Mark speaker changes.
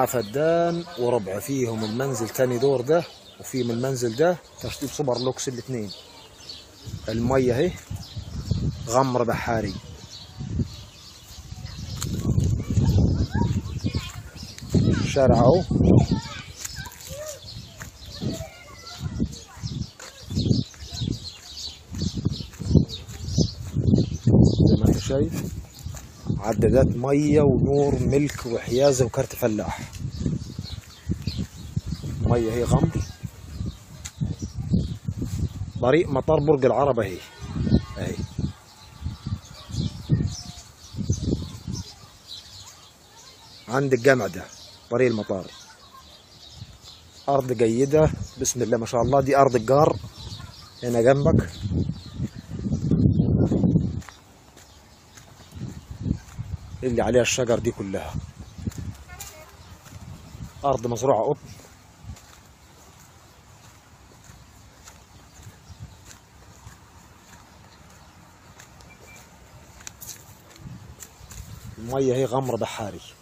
Speaker 1: أربعة فدان وربع فيهم المنزل تاني دور ده وفيهم المنزل ده تشطيب سوبر لوكس الاتنين المية اهي غمر بحاري الشارع اهو زي ما انت شايف عدادات ميه ونور ملك وحيازه وكارت فلاح ميه هي غمر طريق مطار برج العرب اهي اهي عند الجامع ده طريق المطار ارض جيده بسم الله ما شاء الله دي ارض الجار هنا جنبك اللي عليها الشجر دي كلها ارض مزروعه قطن الميه هي غمر بحاري